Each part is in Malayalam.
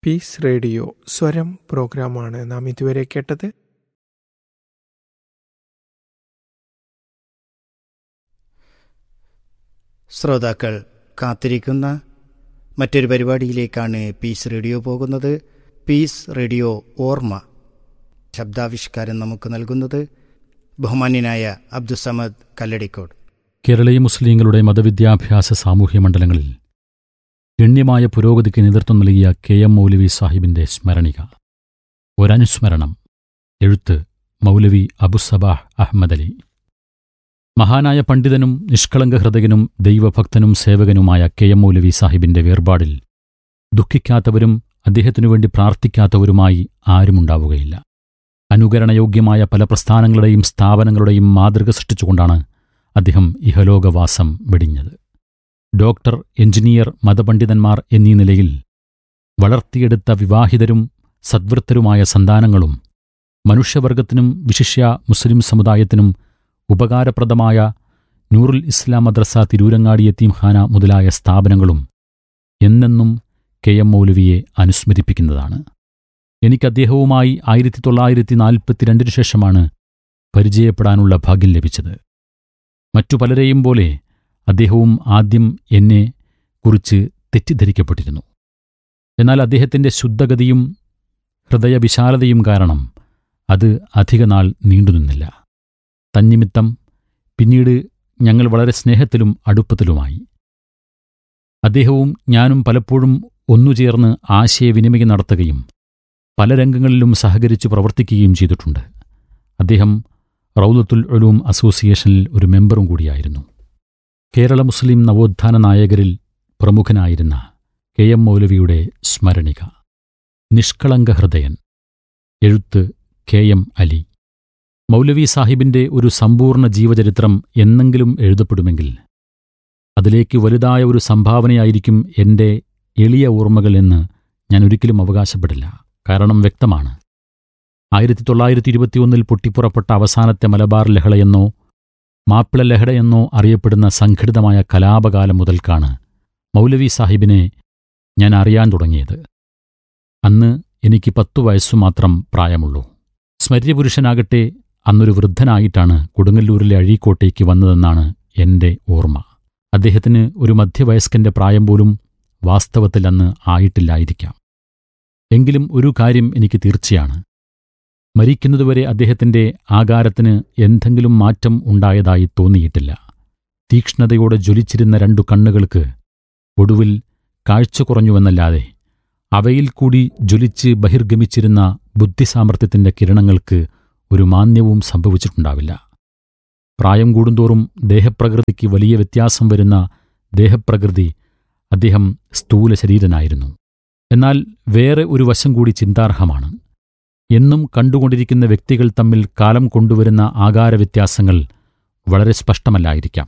പീസ് റേഡിയോ സ്വരം പ്രോഗ്രാമാണ് നാം ഇതുവരെ കേട്ടത് ശ്രോതാക്കൾ കാത്തിരിക്കുന്ന മറ്റൊരു പരിപാടിയിലേക്കാണ് പീസ് റേഡിയോ പോകുന്നത് പീസ് റേഡിയോ ഓർമ്മ ശബ്ദാവിഷ്കാരം നമുക്ക് നൽകുന്നത് ബഹുമാന്യനായ അബ്ദുസമദ് കല്ലടിക്കോട് കേരളീയ മുസ്ലിങ്ങളുടെ മതവിദ്യാഭ്യാസ സാമൂഹ്യ മണ്ഡലങ്ങളിൽ ഗണ്യമായ പുരോഗതിക്ക് നേതൃത്വം നൽകിയ കെ എം മൗലവി സാഹിബിന്റെ സ്മരണിക ഒരനുസ്മരണം എഴുത്ത് മൗലവി അബുസബാഹ് അഹമ്മദ് അലി മഹാനായ പണ്ഡിതനും നിഷ്കളങ്ക ഹൃദയനും ദൈവഭക്തനും സേവകനുമായ കെ എം മൗലവി സാഹിബിന്റെ വേർപാടിൽ ദുഃഖിക്കാത്തവരും അദ്ദേഹത്തിനു വേണ്ടി പ്രാർത്ഥിക്കാത്തവരുമായി ആരുമുണ്ടാവുകയില്ല അനുകരണയോഗ്യമായ പല പ്രസ്ഥാനങ്ങളുടെയും സ്ഥാപനങ്ങളുടെയും മാതൃക സൃഷ്ടിച്ചുകൊണ്ടാണ് അദ്ദേഹം ഇഹലോകവാസം വെടിഞ്ഞത് ഡോക്ടർ എഞ്ചിനീയർ മതപണ്ഡിതന്മാർ എന്നീ നിലയിൽ വളർത്തിയെടുത്ത വിവാഹിതരും സദ്വൃത്തരുമായ സന്താനങ്ങളും മനുഷ്യവർഗത്തിനും വിശിഷ്യ മുസ്ലിം സമുദായത്തിനും ഉപകാരപ്രദമായ നൂറുൽ ഇസ്ലാം മദ്രസ തിരൂരങ്ങാടി യത്തീംഖാന മുതലായ സ്ഥാപനങ്ങളും എന്നെന്നും കെ എം മൗലവിയെ അനുസ്മരിപ്പിക്കുന്നതാണ് എനിക്ക് അദ്ദേഹവുമായി ആയിരത്തി തൊള്ളായിരത്തി നാൽപ്പത്തിരണ്ടിനു ശേഷമാണ് പരിചയപ്പെടാനുള്ള ഭാഗ്യം ലഭിച്ചത് മറ്റു പലരെയും പോലെ അദ്ദേഹവും ആദ്യം എന്നെ കുറിച്ച് തെറ്റിദ്ധരിക്കപ്പെട്ടിരുന്നു എന്നാൽ അദ്ദേഹത്തിൻ്റെ ശുദ്ധഗതിയും ഹൃദയവിശാലതയും കാരണം അത് അധികനാൾ നീണ്ടുനിന്നില്ല തന്നിമിത്തം പിന്നീട് ഞങ്ങൾ വളരെ സ്നേഹത്തിലും അടുപ്പത്തിലുമായി അദ്ദേഹവും ഞാനും പലപ്പോഴും ഒന്നുചേർന്ന് ആശയവിനിമയം നടത്തുകയും പല രംഗങ്ങളിലും സഹകരിച്ചു പ്രവർത്തിക്കുകയും ചെയ്തിട്ടുണ്ട് അദ്ദേഹം റൗലത്തുൽ ഉലൂം അസോസിയേഷനിൽ ഒരു മെമ്പറും കൂടിയായിരുന്നു കേരള മുസ്ലിം നവോത്ഥാന നായകരിൽ പ്രമുഖനായിരുന്ന കെ എം മൗലവിയുടെ സ്മരണിക നിഷ്കളങ്ക ഹൃദയൻ എഴുത്ത് കെ എം അലി മൗലവി സാഹിബിന്റെ ഒരു സമ്പൂർണ്ണ ജീവചരിത്രം എന്നെങ്കിലും എഴുതപ്പെടുമെങ്കിൽ അതിലേക്ക് വലുതായ ഒരു സംഭാവനയായിരിക്കും എന്റെ എളിയ ഓർമ്മകൾ എന്ന് ഞാൻ ഒരിക്കലും അവകാശപ്പെടില്ല കാരണം വ്യക്തമാണ് ആയിരത്തി തൊള്ളായിരത്തി ഇരുപത്തിയൊന്നിൽ പൊട്ടിപ്പുറപ്പെട്ട അവസാനത്തെ മലബാർ ലഹളയെന്നോ മാപ്പിള ലഹളയെന്നോ അറിയപ്പെടുന്ന സംഘടിതമായ കലാപകാലം മുതൽക്കാണ് മൗലവി സാഹിബിനെ ഞാൻ അറിയാൻ തുടങ്ങിയത് അന്ന് എനിക്ക് പത്തു വയസ്സു മാത്രം പ്രായമുള്ളൂ സ്മര്യപുരുഷനാകട്ടെ അന്നൊരു വൃദ്ധനായിട്ടാണ് കൊടുങ്ങല്ലൂരിലെ അഴീക്കോട്ടേക്ക് വന്നതെന്നാണ് എന്റെ ഓർമ്മ അദ്ദേഹത്തിന് ഒരു മധ്യവയസ്കന്റെ പ്രായം പോലും വാസ്തവത്തിൽ അന്ന് ആയിട്ടില്ലായിരിക്കാം എങ്കിലും ഒരു കാര്യം എനിക്ക് തീർച്ചയാണ് മരിക്കുന്നതുവരെ അദ്ദേഹത്തിന്റെ ആകാരത്തിന് എന്തെങ്കിലും മാറ്റം ഉണ്ടായതായി തോന്നിയിട്ടില്ല തീക്ഷ്ണതയോടെ ജ്വലിച്ചിരുന്ന രണ്ടു കണ്ണുകൾക്ക് ഒടുവിൽ കാഴ്ച കുറഞ്ഞുവെന്നല്ലാതെ അവയിൽ കൂടി ജ്വലിച്ച് ബഹിർഗമിച്ചിരുന്ന ബുദ്ധിസാമർത്ഥ്യത്തിന്റെ കിരണങ്ങൾക്ക് ഒരു മാന്യവും സംഭവിച്ചിട്ടുണ്ടാവില്ല പ്രായം കൂടുന്തോറും ദേഹപ്രകൃതിക്ക് വലിയ വ്യത്യാസം വരുന്ന ദേഹപ്രകൃതി അദ്ദേഹം സ്ഥൂല ശരീരനായിരുന്നു എന്നാൽ വേറെ ഒരു വശം കൂടി ചിന്താർഹമാണ് എന്നും കണ്ടുകൊണ്ടിരിക്കുന്ന വ്യക്തികൾ തമ്മിൽ കാലം കൊണ്ടുവരുന്ന ആകാരവ്യത്യാസങ്ങൾ വളരെ സ്പഷ്ടമല്ലായിരിക്കാം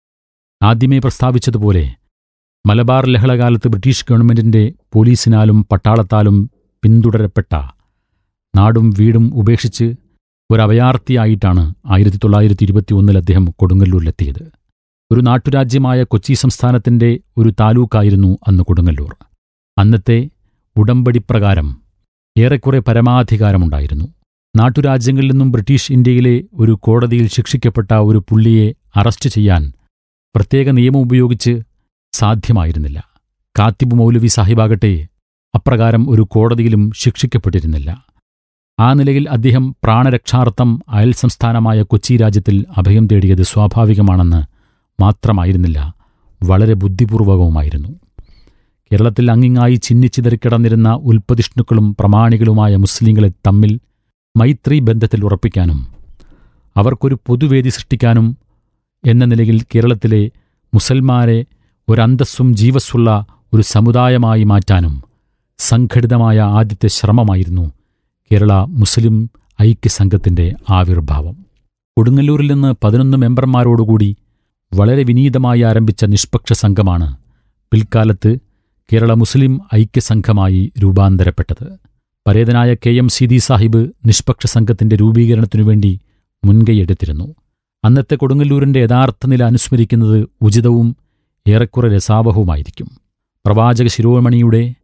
ആദ്യമേ പ്രസ്താവിച്ചതുപോലെ മലബാർ ലഹളകാലത്ത് ബ്രിട്ടീഷ് ഗവൺമെന്റിന്റെ പോലീസിനാലും പട്ടാളത്താലും പിന്തുടരപ്പെട്ട നാടും വീടും ഉപേക്ഷിച്ച് ഒരഭയാർത്ഥിയായിട്ടാണ് ആയിരത്തി തൊള്ളായിരത്തി ഇരുപത്തിയൊന്നിൽ അദ്ദേഹം കൊടുങ്ങല്ലൂരിലെത്തിയത് ഒരു നാട്ടുരാജ്യമായ കൊച്ചി സംസ്ഥാനത്തിന്റെ ഒരു താലൂക്കായിരുന്നു അന്ന് കൊടുങ്ങല്ലൂർ അന്നത്തെ ഉടമ്പടിപ്രകാരം ഏറെക്കുറെ പരമാധികാരമുണ്ടായിരുന്നു നാട്ടുരാജ്യങ്ങളിൽ നിന്നും ബ്രിട്ടീഷ് ഇന്ത്യയിലെ ഒരു കോടതിയിൽ ശിക്ഷിക്കപ്പെട്ട ഒരു പുള്ളിയെ അറസ്റ്റ് ചെയ്യാൻ പ്രത്യേക നിയമം ഉപയോഗിച്ച് സാധ്യമായിരുന്നില്ല കാത്തിബ് മൗലവി സാഹിബാകട്ടെ അപ്രകാരം ഒരു കോടതിയിലും ശിക്ഷിക്കപ്പെട്ടിരുന്നില്ല ആ നിലയിൽ അദ്ദേഹം പ്രാണരക്ഷാർത്ഥം അയൽ സംസ്ഥാനമായ കൊച്ചി രാജ്യത്തിൽ അഭയം തേടിയത് സ്വാഭാവികമാണെന്ന് മാത്രമായിരുന്നില്ല വളരെ ബുദ്ധിപൂർവകവുമായിരുന്നു കേരളത്തിൽ അങ്ങിങ്ങായി ചിന്നിച്ചിതറിക്കിടന്നിരുന്ന ഉൽപ്പതിഷ്ണുക്കളും പ്രമാണികളുമായ മുസ്ലിങ്ങളെ തമ്മിൽ മൈത്രി ബന്ധത്തിൽ ഉറപ്പിക്കാനും അവർക്കൊരു പൊതുവേദി സൃഷ്ടിക്കാനും എന്ന നിലയിൽ കേരളത്തിലെ മുസൽമാരെ ഒരന്തസ്സും ജീവസ്സുള്ള ഒരു സമുദായമായി മാറ്റാനും സംഘടിതമായ ആദ്യത്തെ ശ്രമമായിരുന്നു കേരള മുസ്ലിം ഐക്യസംഘത്തിന്റെ ആവിർഭാവം കൊടുങ്ങല്ലൂരിൽ നിന്ന് പതിനൊന്ന് മെമ്പർമാരോടുകൂടി വളരെ വിനീതമായി ആരംഭിച്ച നിഷ്പക്ഷ സംഘമാണ് പിൽക്കാലത്ത് കേരള മുസ്ലിം ഐക്യസംഘമായി രൂപാന്തരപ്പെട്ടത് പരേതനായ കെ എം സിദി സാഹിബ് നിഷ്പക്ഷ സംഘത്തിന്റെ രൂപീകരണത്തിനു വേണ്ടി മുൻകൈയെടുത്തിരുന്നു അന്നത്തെ കൊടുങ്ങല്ലൂരിന്റെ യഥാർത്ഥ നില അനുസ്മരിക്കുന്നത് ഉചിതവും ഏറെക്കുറെ രസാവഹവുമായിരിക്കും പ്രവാചക ശിരോമണിയുടെ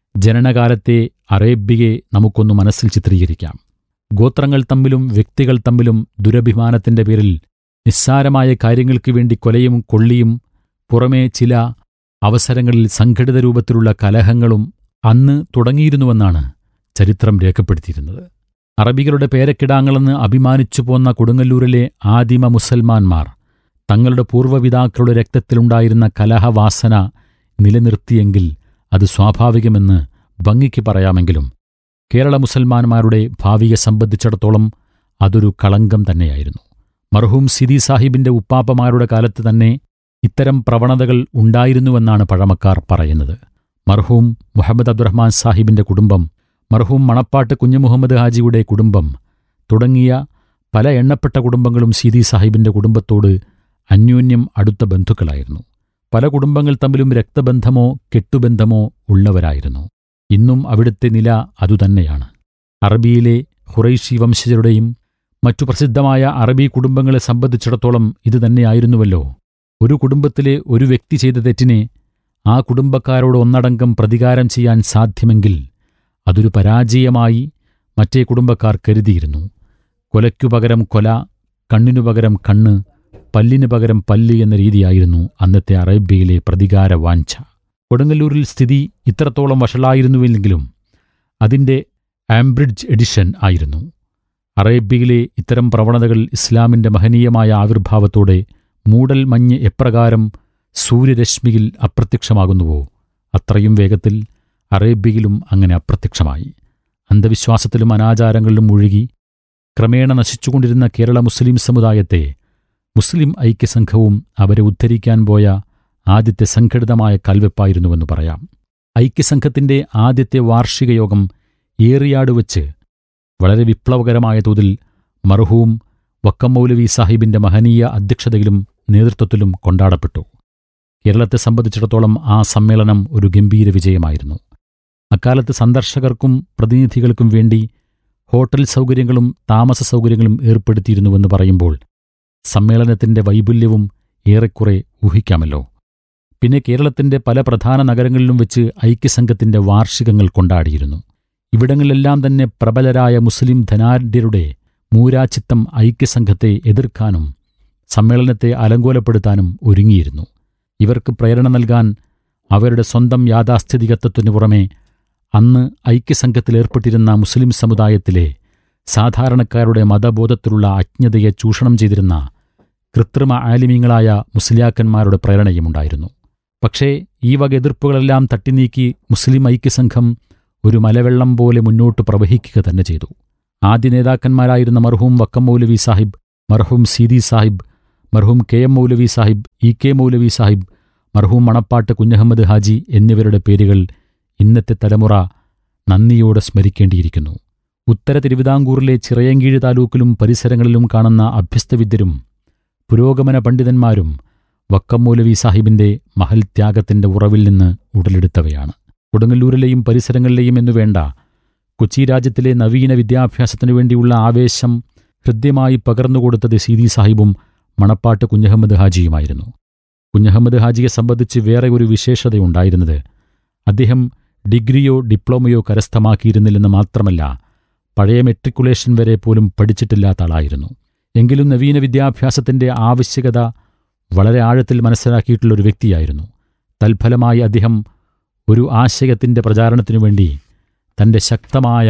ജനനകാലത്തെ അറേബ്യയെ നമുക്കൊന്ന് മനസ്സിൽ ചിത്രീകരിക്കാം ഗോത്രങ്ങൾ തമ്മിലും വ്യക്തികൾ തമ്മിലും ദുരഭിമാനത്തിന്റെ പേരിൽ നിസ്സാരമായ കാര്യങ്ങൾക്ക് വേണ്ടി കൊലയും കൊള്ളിയും പുറമേ ചില അവസരങ്ങളിൽ സംഘടിത രൂപത്തിലുള്ള കലഹങ്ങളും അന്ന് തുടങ്ങിയിരുന്നുവെന്നാണ് ചരിത്രം രേഖപ്പെടുത്തിയിരുന്നത് അറബികളുടെ പേരക്കിടാങ്ങളെന്ന് അഭിമാനിച്ചു പോന്ന കൊടുങ്ങല്ലൂരിലെ ആദിമ മുസൽമാന്മാർ തങ്ങളുടെ പൂർവ്വപിതാക്കളുടെ രക്തത്തിലുണ്ടായിരുന്ന കലഹവാസന നിലനിർത്തിയെങ്കിൽ അത് സ്വാഭാവികമെന്ന് ഭംഗിക്ക് പറയാമെങ്കിലും കേരള മുസൽമാന്മാരുടെ ഭാവിയെ സംബന്ധിച്ചിടത്തോളം അതൊരു കളങ്കം തന്നെയായിരുന്നു മർഹൂം സിദി സാഹിബിന്റെ ഉപ്പാപ്പമാരുടെ കാലത്ത് തന്നെ ഇത്തരം പ്രവണതകൾ ഉണ്ടായിരുന്നുവെന്നാണ് പഴമക്കാർ പറയുന്നത് മർഹൂം മുഹമ്മദ് അബ്ദുറഹ്മാൻ സാഹിബിന്റെ കുടുംബം മർഹൂം മണപ്പാട്ട് കുഞ്ഞുമുഹമ്മദ് ഹാജിയുടെ കുടുംബം തുടങ്ങിയ പല എണ്ണപ്പെട്ട കുടുംബങ്ങളും സീതി സാഹിബിന്റെ കുടുംബത്തോട് അന്യോന്യം അടുത്ത ബന്ധുക്കളായിരുന്നു പല കുടുംബങ്ങൾ തമ്മിലും രക്തബന്ധമോ കെട്ടുബന്ധമോ ഉള്ളവരായിരുന്നു ഇന്നും അവിടുത്തെ നില അതുതന്നെയാണ് അറബിയിലെ ഖുറൈശി വംശജരുടെയും മറ്റു പ്രസിദ്ധമായ അറബി കുടുംബങ്ങളെ സംബന്ധിച്ചിടത്തോളം ഇതുതന്നെയായിരുന്നുവല്ലോ ഒരു കുടുംബത്തിലെ ഒരു വ്യക്തി ചെയ്ത തെറ്റിനെ ആ കുടുംബക്കാരോട് ഒന്നടങ്കം പ്രതികാരം ചെയ്യാൻ സാധ്യമെങ്കിൽ അതൊരു പരാജയമായി മറ്റേ കുടുംബക്കാർ കരുതിയിരുന്നു കൊലയ്ക്കു പകരം കൊല കണ്ണിനു പകരം കണ്ണ് പല്ലിനു പകരം പല്ല് എന്ന രീതിയായിരുന്നു അന്നത്തെ അറേബ്യയിലെ പ്രതികാര വാഞ്ച കൊടുങ്ങല്ലൂരിൽ സ്ഥിതി ഇത്രത്തോളം വഷളായിരുന്നുവെങ്കിലും അതിൻ്റെ ആംബ്രിഡ്ജ് എഡിഷൻ ആയിരുന്നു അറേബ്യയിലെ ഇത്തരം പ്രവണതകൾ ഇസ്ലാമിന്റെ മഹനീയമായ ആവിർഭാവത്തോടെ മൂടൽ മഞ്ഞ് എപ്രകാരം സൂര്യരശ്മിയിൽ അപ്രത്യക്ഷമാകുന്നുവോ അത്രയും വേഗത്തിൽ അറേബ്യയിലും അങ്ങനെ അപ്രത്യക്ഷമായി അന്ധവിശ്വാസത്തിലും അനാചാരങ്ങളിലും മുഴുകി ക്രമേണ നശിച്ചുകൊണ്ടിരുന്ന കേരള മുസ്ലിം സമുദായത്തെ മുസ്ലിം ഐക്യസംഘവും അവരെ ഉദ്ധരിക്കാൻ പോയ ആദ്യത്തെ സംഘടിതമായ കൽവെപ്പായിരുന്നുവെന്ന് പറയാം ഐക്യസംഘത്തിന്റെ ആദ്യത്തെ വാർഷിക യോഗം ഏറിയാട് വച്ച് വളരെ വിപ്ലവകരമായ തോതിൽ മർഹൂം വക്കം മൗലവി സാഹിബിന്റെ മഹനീയ അധ്യക്ഷതയിലും നേതൃത്വത്തിലും കൊണ്ടാടപ്പെട്ടു കേരളത്തെ സംബന്ധിച്ചിടത്തോളം ആ സമ്മേളനം ഒരു ഗംഭീര വിജയമായിരുന്നു അക്കാലത്ത് സന്ദർശകർക്കും പ്രതിനിധികൾക്കും വേണ്ടി ഹോട്ടൽ സൗകര്യങ്ങളും താമസ സൗകര്യങ്ങളും ഏർപ്പെടുത്തിയിരുന്നുവെന്ന് പറയുമ്പോൾ സമ്മേളനത്തിന്റെ വൈപുല്യവും ഏറെക്കുറെ ഊഹിക്കാമല്ലോ പിന്നെ കേരളത്തിന്റെ പല പ്രധാന നഗരങ്ങളിലും വെച്ച് ഐക്യസംഘത്തിന്റെ വാർഷികങ്ങൾ കൊണ്ടാടിയിരുന്നു ഇവിടങ്ങളിലെല്ലാം തന്നെ പ്രബലരായ മുസ്ലിം ധനാഢ്യരുടെ മൂരാച്ചിത്തം ഐക്യസംഘത്തെ എതിർക്കാനും സമ്മേളനത്തെ അലങ്കോലപ്പെടുത്താനും ഒരുങ്ങിയിരുന്നു ഇവർക്ക് പ്രേരണ നൽകാൻ അവരുടെ സ്വന്തം യാഥാസ്ഥിതികത്വത്തിനു പുറമെ അന്ന് ഐക്യസംഘത്തിലേർപ്പെട്ടിരുന്ന മുസ്ലിം സമുദായത്തിലെ സാധാരണക്കാരുടെ മതബോധത്തിലുള്ള അജ്ഞതയെ ചൂഷണം ചെയ്തിരുന്ന കൃത്രിമ ആലിമീങ്ങളായ മുസ്ലിയാക്കന്മാരുടെ പ്രേരണയുമുണ്ടായിരുന്നു പക്ഷേ ഈ വക എതിർപ്പുകളെല്ലാം തട്ടിനീക്കി മുസ്ലിം ഐക്യസംഘം ഒരു മലവെള്ളം പോലെ മുന്നോട്ട് പ്രവഹിക്കുക തന്നെ ചെയ്തു ആദ്യ നേതാക്കന്മാരായിരുന്ന മർഹൂം വക്കം മൗലവി സാഹിബ് മർഹൂം സീതി സാഹിബ് മർഹൂം K M Maulavi Sahib E K Maulavi Sahib മർഹൂം മണപ്പാട്ട് കുഞ്ഞഹമ്മദ് ഹാജി എന്നിവരുടെ പേരുകൾ ഇന്നത്തെ തലമുറ നന്ദിയോടെ സ്മരിക്കേണ്ടിയിരിക്കുന്നു ഉത്തര തിരുവിതാംകൂറിലെ ചിറയൻകീഴ് താലൂക്കിലും പരിസരങ്ങളിലും കാണുന്ന അഭ്യസ്തവിദ്യരും പുരോഗമന പണ്ഡിതന്മാരും വക്കം മൗലവി സാഹിബിന്റെ മഹൽ ത്യാഗത്തിന്റെ ഉറവിൽ നിന്ന് ഉടലെടുത്തവയാണ് കൊടുങ്ങല്ലൂരിലെയും പരിസരങ്ങളിലെയും എന്നുവേണ്ട കൊച്ചി രാജ്യത്തിലെ നവീന വിദ്യാഭ്യാസത്തിനു വേണ്ടിയുള്ള ആവേശം ഹൃദ്യമായി പകർന്നുകൊടുത്തത് സീതി സാഹിബും മണപ്പാട്ട് കുഞ്ഞഹമ്മദ് ഹാജിയുമായിരുന്നു കുഞ്ഞഹമ്മദ് ഹാജിയെ സംബന്ധിച്ച് വേറെ ഒരു വിശേഷതയുണ്ടായിരുന്നത് അദ്ദേഹം ഡിഗ്രിയോ ഡിപ്ലോമയോ കരസ്ഥമാക്കിയിരുന്നില്ലെന്ന് മാത്രമല്ല പഴയ മെട്രിക്കുലേഷൻ വരെ പോലും പഠിച്ചിട്ടില്ലാത്ത ആളായിരുന്നു എങ്കിലും നവീന വിദ്യാഭ്യാസത്തിന്റെ ആവശ്യകത വളരെ ആഴത്തിൽ മനസ്സിലാക്കിയിട്ടുള്ള ഒരു വ്യക്തിയായിരുന്നു തൽഫലമായി അദ്ദേഹം ഒരു ആശയത്തിന്റെ പ്രചാരണത്തിനു വേണ്ടി തന്റെ ശക്തമായ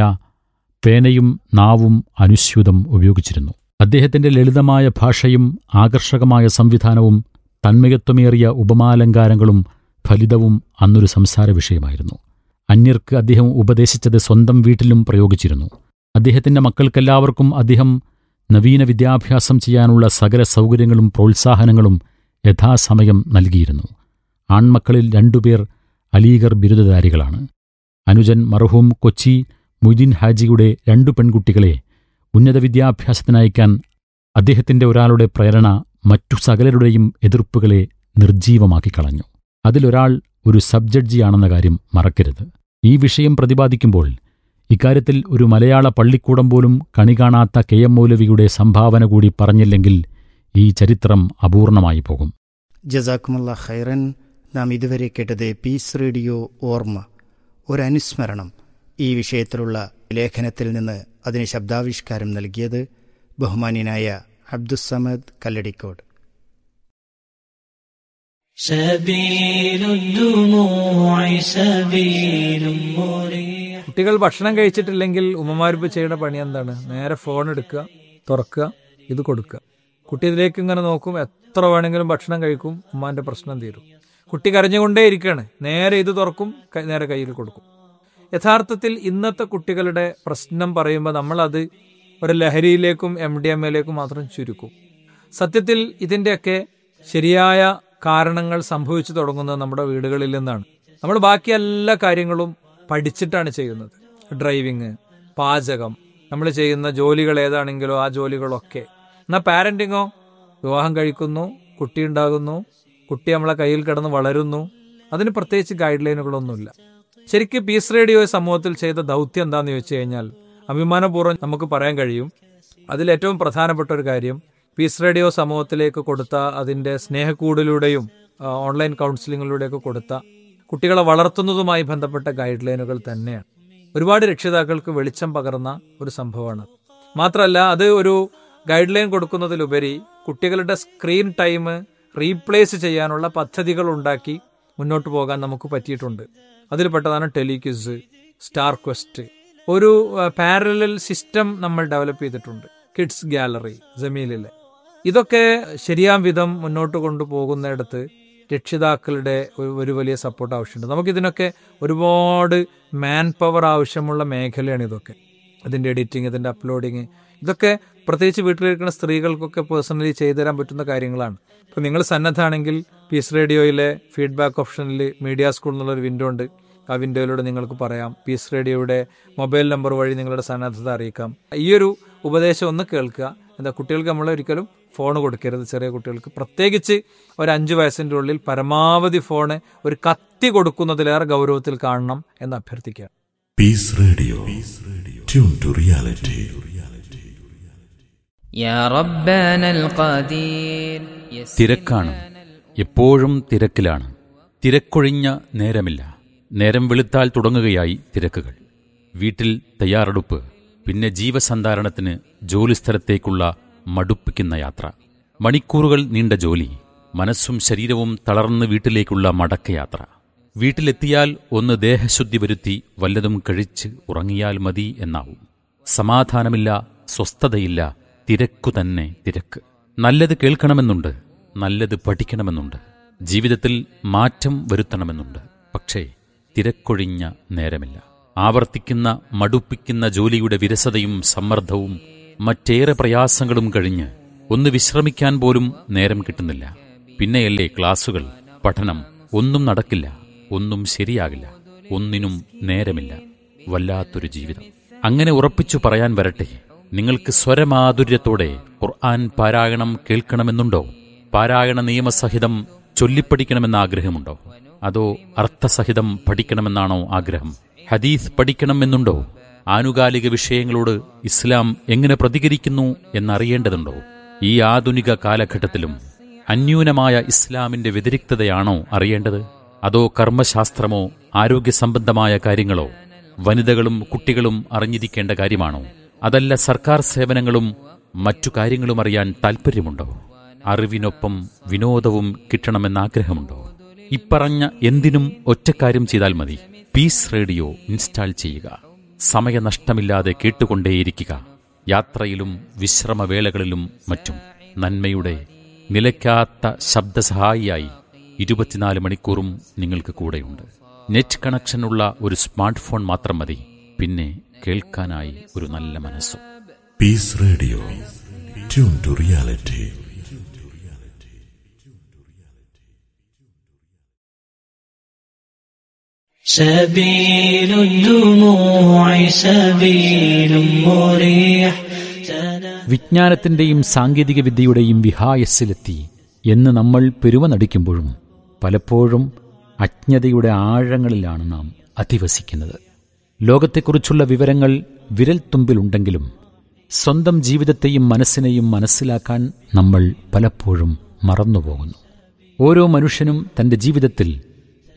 പേനയും നാവും അനുസ്യൂതം ഉപയോഗിച്ചിരുന്നു അദ്ദേഹത്തിന്റെ ലളിതമായ ഭാഷയും ആകർഷകമായ സംവിധാനവും തന്മയത്വമേറിയ ഉപമാലങ്കാരങ്ങളും ഫലിതവും അന്നൊരു സംസാര വിഷയമായിരുന്നു അന്യർക്ക് അദ്ദേഹം ഉപദേശിച്ചത് സ്വന്തം വീട്ടിലും പ്രയോഗിച്ചിരുന്നു അദ്ദേഹത്തിന്റെ മക്കൾക്കെല്ലാവർക്കും അദ്ദേഹം നവീന വിദ്യാഭ്യാസം ചെയ്യാനുള്ള സകല സൗകര്യങ്ങളും പ്രോത്സാഹനങ്ങളും യഥാസമയം നൽകിയിരുന്നു ആൺമക്കളിൽ രണ്ടുപേർ അലീഗർ ബിരുദധാരികളാണ് അനുജൻ മർഹൂം കൊച്ചി മൊയ്തീൻ ഹാജിയുടെ രണ്ടു പെൺകുട്ടികളെ ഉന്നത വിദ്യാഭ്യാസത്തിനയക്കാൻ അദ്ദേഹത്തിന്റെ ഒരാളുടെ പ്രേരണ മറ്റു സകലരുടെയും എതിർപ്പുകളെ നിർജീവമാക്കി കളഞ്ഞു അതിലൊരാൾ ഒരു സബ് ജഡ്ജിയാണെന്ന കാര്യം മറക്കരുത് ഈ വിഷയം പ്രതിപാദിക്കുമ്പോൾ ഇക്കാര്യത്തിൽ ഒരു മലയാള പള്ളിക്കൂടം പോലും കണി കാണാത്ത കെ എം മൗലവിയുടെ സംഭാവന കൂടി പറഞ്ഞില്ലെങ്കിൽ ഈ ചരിത്രം അപൂർണമായി പോകും ജസാക്കുമുള്ള ഖൈറൻ നാം ഇതുവരെ കേട്ടത് പീസ് റേഡിയോ ഓർമ്മ ഒരനുസ്മരണം ഈ വിഷയത്തിലുള്ള ലേഖനത്തിൽ നിന്ന് അതിന് ശബ്ദാവിഷ്കാരം നൽകിയത് ബഹുമാന്യനായ അബ്ദുസമദ് കല്ലടിക്കോട് سبيل الدموع سبيل مريح കുട്ടികൾ ഭക്ഷണം കഴിച്ചിട്ടില്ലെങ്കിൽ ഉമ്മമാരിപ്പ് ചെയ്യുന്ന പണി എന്താണ് നേരെ ഫോൺ എടുക്കുക തുറക്കുക ഇത് കൊടുക്കുക കുട്ടി ഇതിലേക്ക് ഇങ്ങനെ നോക്കും എത്ര വേണമെങ്കിലും ഭക്ഷണം കഴിക്കും ഉമ്മാന്റെ പ്രശ്നം തീരും കുട്ടി കരഞ്ഞുകൊണ്ടേ ഇരിക്കുകയാണ് നേരെ ഇത് തുറക്കും ക- നേരെ കയ്യിൽ കൊടുക്കും യഥാർത്ഥത്തിൽ ഇന്നത്തെ കുട്ടികളുടെ പ്രശ്നം പറയുമ്പോൾ നമ്മളത് ഒരു ലഹരിയിലേക്കും എം ഡി എം എയിലേക്കും മാത്രം ചുരുക്കും സത്യത്തിൽ ഇതിന്റെയൊക്കെ ശരിയായ കാരണങ്ങൾ സംഭവിച്ചു തുടങ്ങുന്നത് നമ്മുടെ വീടുകളിൽ നിന്നാണ് നമ്മൾ ബാക്കി എല്ലാ കാര്യങ്ങളും പഠിച്ചിട്ടാണ് ചെയ്യുന്നത് ഡ്രൈവിങ് പാചകം നമ്മൾ ചെയ്യുന്ന ജോലികൾ ഏതാണെങ്കിലോ ആ ജോലികളൊക്കെ എന്നാൽ പാരന്റിങ്ങോ വിവാഹം കഴിക്കുന്നു കുട്ടി ഉണ്ടാകുന്നു കുട്ടി നമ്മളെ കയ്യിൽ കിടന്ന് വളരുന്നു അതിന് പ്രത്യേകിച്ച് ഗൈഡ് ലൈനുകളൊന്നുമില്ല ശരിക്കും പീസ് റേഡിയോ സമൂഹത്തിൽ ചെയ്ത ദൗത്യം എന്താണെന്ന് ചോദിച്ചു കഴിഞ്ഞാൽ അഭിമാനപൂർവ്വം നമുക്ക് പറയാൻ കഴിയും അതിൽ ഏറ്റവും പ്രധാനപ്പെട്ട ഒരു കാര്യം പീസ് റേഡിയോ സമൂഹത്തിലേക്ക് കൊടുത്ത അതിന്റെ സ്നേഹക്കൂടിലൂടെയും ആ, ഓൺലൈൻ കൗൺസിലിങ്ങിലൂടെയൊക്കെ കൊടുത്ത കുട്ടികളെ വളർത്തുന്നതുമായി ബന്ധപ്പെട്ട ഗൈഡ് ലൈനുകൾ തന്നെയാണ് ഒരുപാട് രക്ഷിതാക്കൾക്ക് വെളിച്ചം പകർന്ന ഒരു സംഭവമാണ് മാത്രമല്ല അത് ഒരു ഗൈഡ് ലൈൻ കൊടുക്കുന്നതിലുപരി കുട്ടികളുടെ സ്ക്രീൻ ടൈം റീപ്ലേസ് ചെയ്യാനുള്ള പദ്ധതികൾ ഉണ്ടാക്കി മുന്നോട്ട് പോകാൻ നമുക്ക് പറ്റിയിട്ടുണ്ട് അതിൽപ്പെട്ടതാണ് ടെലിക്വിസ് സ്റ്റാർ ക്വസ്റ്റ് ഒരു പാരലൽ സിസ്റ്റം നമ്മൾ ഡെവലപ്പ് ചെയ്തിട്ടുണ്ട് കിഡ്സ് ഗാലറി ജമീലിലെ ഇതൊക്കെ ശരിയാം വിധം മുന്നോട്ട് കൊണ്ടുപോകുന്നിടത്ത് രക്ഷിതാക്കളുടെ ഒരു- ഒരു വലിയ സപ്പോർട്ട് ആവശ്യമുണ്ട് നമുക്കിതിനൊക്കെ ഒരുപാട് മാൻ പവർ ആവശ്യമുള്ള മേഖലയാണ് ഇതൊക്കെ ഇതിന്റെ എഡിറ്റിംഗ് ഇതിന്റെ അപ്ലോഡിങ് ഇതൊക്കെ പ്രത്യേകിച്ച് വീട്ടിലിരിക്കുന്ന സ്ത്രീകൾക്കൊക്കെ പേഴ്സണലി ചെയ്തു തരാൻ പറ്റുന്ന കാര്യങ്ങളാണ് ഇപ്പൊ നിങ്ങൾ സന്നദ്ധാണെങ്കിൽ പീസ് റേഡിയോയിലെ ഫീഡ്ബാക്ക് ഓപ്ഷനിൽ മീഡിയ സ്കൂൾ എന്നുള്ളൊരു വിൻഡോ ഉണ്ട് ആ വിൻഡോയിലൂടെ നിങ്ങൾക്ക് പറയാം പീസ് റേഡിയോയുടെ മൊബൈൽ നമ്പർ വഴി നിങ്ങളുടെ സന്നദ്ധത അറിയിക്കാം ഈ ഒരു ഉപദേശം ഒന്ന് കേൾക്കുക എന്താ കുട്ടികൾക്ക് നമ്മൾ ഒരിക്കലും ഫോൺ കൊടുക്കരുത് ചെറിയ കുട്ടികൾക്ക് പ്രത്യേകിച്ച് ഒരു അഞ്ച് വയസ്സിന്റെ ഉള്ളിൽ പരമാവധി ഫോണ് ഒരു കത്തി കൊടുക്കുന്നതിലേറെ ഗൗരവത്തിൽ കാണണം എന്ന് അഭ്യർത്ഥിക്കുക Peace Radio. Tune to reality. يا ربنا القدير يسر തിരക്കാണ് എപ്പോഴും തിരക്കിലാണ് തിരക്കൊഴിഞ്ഞ നേരമില്ല നേരം വെളുത്താൽ തുടങ്ങുകയായി തിരക്കുകൾ വീട്ടിൽ തയ്യാറെടുപ്പ് പിന്നെ ജീവസന്ധാരണത്തിന് ജോലിസ്ഥലത്തേക്കുള്ള മടുപ്പിക്കുന്ന യാത്ര മണിക്കൂറുകൾ നീണ്ട ജോലി മനസ്സും ശരീരവും തളർന്ന് വീട്ടിലേക്കുള്ള മടക്കയാത്ര വീട്ടിലെത്തിയാൽ ഒന്ന് ദേഹശുദ്ധി വരുത്തി വല്ലതും കഴിച്ച് ഉറങ്ങിയാൽ മതി എന്നാവും സമാധാനമില്ല സ്വസ്ഥതയില്ല തിരക്കു തന്നെ തിരക്ക് നല്ലത് കേൾക്കണമെന്നുണ്ട് നല്ലത് പഠിക്കണമെന്നുണ്ട് ജീവിതത്തിൽ മാറ്റം വരുത്തണമെന്നുണ്ട് പക്ഷേ തിരക്കൊഴിഞ്ഞ നേരമില്ല ആവർത്തിക്കുന്ന മടുപ്പിക്കുന്ന ജോലിയുടെ വിരസതയും സമ്മർദ്ദവും മറ്റേറെ പ്രയാസങ്ങളും കഴിഞ്ഞ് ഒന്ന് വിശ്രമിക്കാൻ പോലും നേരം കിട്ടുന്നില്ല പിന്നെയല്ലേ ക്ലാസുകൾ പഠനം ഒന്നും നടക്കില്ല ഒന്നും ശരിയാകില്ല ഒന്നിനും നേരമില്ല വല്ലാത്തൊരു ജീവിതം അങ്ങനെ ഉറപ്പിച്ചു പറയാൻ വരട്ടെ നിങ്ങൾക്ക് സ്വരമാധുര്യത്തോടെ ഖുർആൻ പാരായണം കേൾക്കണമെന്നുണ്ടോ പാരായണ നിയമസഹിതം ചൊല്ലിപ്പഠിക്കണമെന്ന ആഗ്രഹമുണ്ടോ അതോ അർത്ഥസഹിതം പഠിക്കണമെന്നാണോ ആഗ്രഹം ഹദീസ് പഠിക്കണമെന്നുണ്ടോ ആനുകാലിക വിഷയങ്ങളോട് ഇസ്ലാം എങ്ങനെ പ്രതികരിക്കുന്നു എന്നറിയേണ്ടതുണ്ടോ ഈ ആധുനിക കാലഘട്ടത്തിലും അന്യൂനമായ ഇസ്ലാമിന്റെ വ്യതിരിക്തതയാണോ അറിയേണ്ടത് അതോ കർമ്മശാസ്ത്രമോ ആരോഗ്യ സംബന്ധമായ കാര്യങ്ങളോ വനിതകളും കുട്ടികളും അറിഞ്ഞിരിക്കേണ്ട കാര്യമാണോ അതല്ല സർക്കാർ സേവനങ്ങളും മറ്റു കാര്യങ്ങളും അറിയാൻ താൽപ്പര്യമുണ്ടോ അറിവിനൊപ്പം വിനോദവും കിട്ടണമെന്ന ആഗ്രഹമുണ്ടോ ഇപ്പറഞ്ഞ എന്തിനും ഒറ്റക്കാര്യം ചെയ്താൽ മതി പീസ് റേഡിയോ ഇൻസ്റ്റാൾ ചെയ്യുക സമയനഷ്ടമില്ലാതെ കേട്ടുകൊണ്ടേയിരിക്കുക യാത്രയിലും വിശ്രമവേളകളിലും മറ്റും നന്മയുടെ നിലയ്ക്കാത്ത ശബ്ദസഹായിയായി ഇരുപത്തിനാല് മണിക്കൂറും നിങ്ങൾക്ക് കൂടെയുണ്ട് നെറ്റ് കണക്ഷനുള്ള ഒരു സ്മാർട്ട് ഫോൺ മാത്രം മതി പിന്നെ കേൾക്കാനായി ഒരു നല്ല മനസ്സും Peace Radio. Tune to reality. سبيل الدموع سبيل مريح വിജ്ഞാനത്തിന്റെയും സാങ്കേതിക വിദ്യയുടെയും വിഹായസ്സിലെത്തി എന്ന് നമ്മൾ പെരുമ നടിക്കുമ്പോഴും പലപ്പോഴും അജ്ഞതയുടെ ആഴങ്ങളിലാണ് നാം അധിവസിക്കുന്നത് ലോകത്തെക്കുറിച്ചുള്ള വിവരങ്ങൾ വിരൽത്തുമ്പിലുണ്ടെങ്കിലും സ്വന്തം ജീവിതത്തെയും മനസ്സിനെയും മനസ്സിലാക്കാൻ നമ്മൾ പലപ്പോഴും മറന്നുപോകുന്നു ഓരോ മനുഷ്യനും തന്റെ ജീവിതത്തിൽ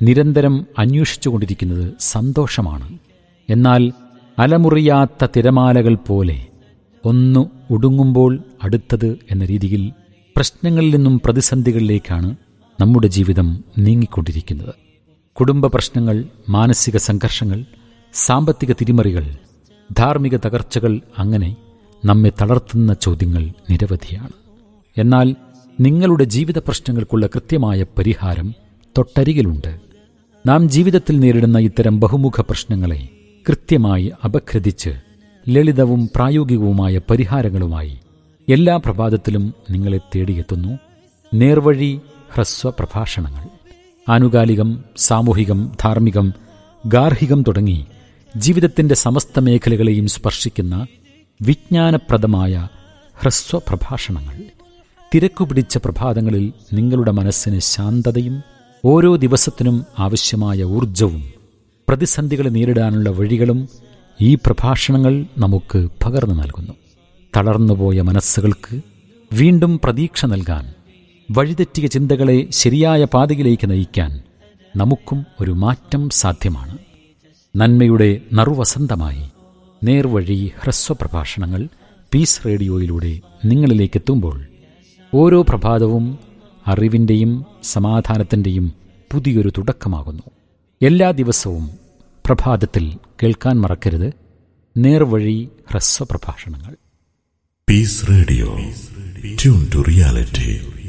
നിരന്തരം അന്വേഷിച്ചുകൊണ്ടിരിക്കുന്നത് സന്തോഷമാണ് എന്നാൽ അലമുറിയാത്ത തിരമാലകൾ പോലെ ഒന്ന് ഒടുങ്ങുമ്പോൾ അടുത്തത് എന്ന രീതിയിൽ പ്രശ്നങ്ങളിൽ നിന്നും പ്രതിസന്ധികളിലേക്കാണ് നമ്മുടെ ജീവിതം നീങ്ങിക്കൊണ്ടിരിക്കുന്നത് കുടുംബ പ്രശ്നങ്ങൾ മാനസിക സംഘർഷങ്ങൾ സാമ്പത്തിക തിരിമറികൾ ധാർമ്മിക തകർച്ചകൾ അങ്ങനെ നമ്മെ തളർത്തുന്ന ചോദ്യങ്ങൾ നിരവധിയാണ് എന്നാൽ നിങ്ങളുടെ ജീവിത പ്രശ്നങ്ങൾക്കുള്ള കൃത്യമായ പരിഹാരം തൊട്ടരികിലുണ്ട് നാം ജീവിതത്തിൽ നേരിടുന്ന ഇത്തരം ബഹുമുഖ പ്രശ്നങ്ങളെ കൃത്യമായി അപഗ്രഥിച്ച് ലളിതവും പ്രായോഗികവുമായ പരിഹാരങ്ങളുമായി എല്ലാ പ്രഭാതത്തിലും നിങ്ങളെ തേടിയെത്തുന്നു നേർവഴി ഹ്രസ്വ പ്രഭാഷണങ്ങൾ ആനുകാലികം സാമൂഹികം ധാർമ്മികം ഗാർഹികം തുടങ്ങി ജീവിതത്തിന്റെ സമസ്ത മേഖലകളെയും സ്പർശിക്കുന്ന വിജ്ഞാനപ്രദമായ ഹ്രസ്വ പ്രഭാഷണങ്ങൾ തിരക്കുപിടിച്ച പ്രഭാതങ്ങളിൽ നിങ്ങളുടെ മനസ്സിന് ശാന്തതയും ഓരോ ദിവസത്തിനും ആവശ്യമായ ഊർജവും പ്രതിസന്ധികളെ നേരിടാനുള്ള വഴികളും ഈ പ്രഭാഷണങ്ങൾ നമുക്ക് പകർന്നു നൽകുന്നു തളർന്നുപോയ മനസ്സുകൾക്ക് വീണ്ടും പ്രതീക്ഷ നൽകാൻ വഴിതെറ്റിയ ചിന്തകളെ ശരിയായ പാതയിലേക്ക് നയിക്കാൻ നമുക്കും ഒരു മാറ്റം സാധ്യമാണ് നന്മയുടെ നറുവസന്തമായി നേർവഴി ഹ്രസ്വ പ്രഭാഷണങ്ങൾ പീസ് റേഡിയോയിലൂടെ നിങ്ങളിലേക്ക് എത്തുമ്പോൾ ഓരോ പ്രഭാതവും അറിവിൻ്റെയും സമാധാനത്തിൻ്റെയും പുതിയൊരു തുടക്കമാകുന്നു എല്ലാ ദിവസവും പ്രഭാതത്തിൽ കേൾക്കാൻ മറക്കരുത് നേർവഴി ഹ്രസ്വ പ്രഭാഷണങ്ങൾ Peace Radio. Tune to reality.